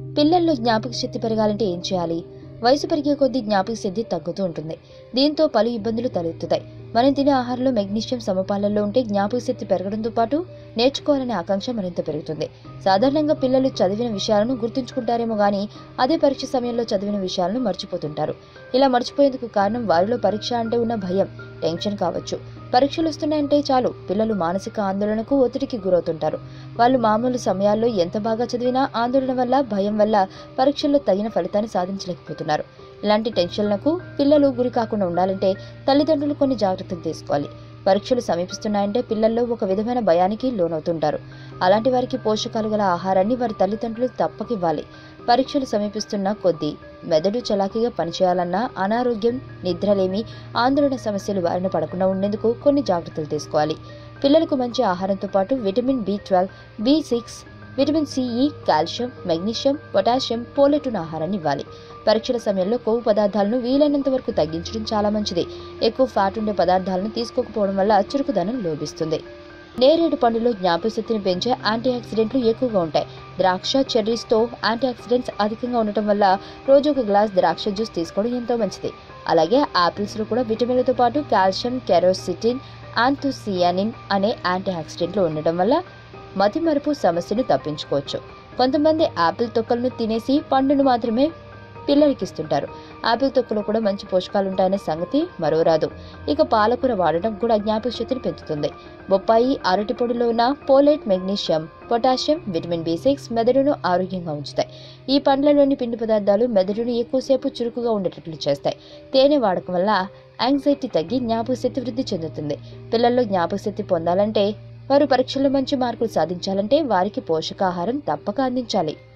పిల్లల్లో జ్ఞాపక శక్తి పెరగాలంటే ఏం చేయాలి వయసు పెరిగే కొద్దీ జ్ఞాపక శక్తి తగ్గుతూ ఉంటుంది దీంతో పలు ఇబ్బందులు తలెత్తుతాయి మనం తినే ఆహారంలో మెగ్నీషియం సమపాలల్లో ఉంటే జ్ఞాపక శక్తి పెరగడంతో పాటు నేర్చుకోవాలనే ఆకాంక్ష మరింత పెరుగుతుంది సాధారణంగా పిల్లలు చదివిన విషయాలను గుర్తుంచుకుంటారేమో గానీ అదే పరీక్ష సమయంలో చదివిన విషయాలను మర్చిపోతుంటారు ఇలా మర్చిపోయేందుకు కారణం వారిలో పరీక్ష అంటే ఉన్న భయం టెన్షన్ కావచ్చు పరీక్షలు వస్తున్నాయంటే చాలు పిల్లలు మానసిక ఆందోళనకు ఒత్తిడికి గురవుతుంటారు వాళ్ళు మామూలు సమయాల్లో ఎంత బాగా చదివినా ఆందోళన వల్ల భయం వల్ల పరీక్షల్లో తగిన ఫలితాన్ని సాధించలేకపోతున్నారు ఇలాంటి టెన్షన్లకు పిల్లలు గురి కాకుండా ఉండాలంటే తల్లిదండ్రులు కొన్ని జాగ్రత్తలు తీసుకోవాలి పరీక్షలు సమీపిస్తున్నాయంటే పిల్లల్లో ఒక విధమైన భయానికి లోనవుతుంటారు అలాంటి వారికి పోషకాలు గల ఆహారాన్ని వారి తల్లిదండ్రులు తప్పకివ్వాలి పరీక్షలు సమీపిస్తున్న కొద్దీ మెదడు చలాకీగా పనిచేయాలన్నా అనారోగ్యం నిద్రలేమి ఆందోళన సమస్యలు బారిన పడకుండా ఉండేందుకు కొన్ని జాగ్రత్తలు తీసుకోవాలి పిల్లలకు మంచి ఆహారంతో పాటు vitamin B twelve B six vitamin C E calcium magnesium potassium పోలెటున ఆహారాన్ని ఇవ్వాలి పరీక్షల సమయంలో కొవ్వు పదార్థాలను వీలైనంత వరకు తగ్గించడం చాలా మంచిది ఎక్కువ ఫ్యాట్ ఉండే పదార్థాలను తీసుకోకపోవడం వల్ల చురుకుదనం లోపిస్తుంది నేరేడు పండులో జ్ఞాపకశక్తిని పెంచే యాంటీ ఆక్సిడెంట్లు ఎక్కువగా ఉంటాయి ద్రాక్ష చెర్రీస్తో యాంటీ ఆక్సిడెంట్స్ అధికంగా ఉండటం వల్ల రోజు ఒక గ్లాస్ ద్రాక్ష జ్యూస్ తీసుకోవడం ఎంతో మంచిది అలాగే ఆపిల్స్లో కూడా విటమిన్లతో పాటు కాల్షియం కెరోసిటిన్ యాంథోసియానిన్ అనే యాంటీ ఆక్సిడెంట్లు ఉండటం వల్ల మతిమరుపు సమస్యను తప్పించుకోవచ్చు కొంతమంది ఆపిల్ తొక్కలను తినేసి పండును మాత్రమే పిల్లలకి ఇస్తుంటారు ఆపిల్ తొక్కలో కూడా మంచి పోషకాలు ఉంటాయనే సంగతి మరోరాదు ఇక పాలకూర వాడటం కూడా జ్ఞాపక శక్తిని పెంచుతుంది బొప్పాయి అరటి పొడిలో ఉన్న folate magnesium potassium vitamin B six మెదడును ఆరోగ్యంగా ఉంచుతాయి ఈ పండ్లలోని పిండి పదార్థాలు మెదడును ఎక్కువసేపు చురుకుగా ఉండేటట్లు చేస్తాయి తేనె వాడకం వల్ల యాంగ్జైటీ తగ్గి జ్ఞాపక శక్తి వృద్ధి చెందుతుంది పిల్లల్లో జ్ఞాపక శక్తి పొందాలంటే వారు పరీక్షల్లో మంచి మార్కులు సాధించాలంటే వారికి పోషకాహారం తప్పక అందించాలి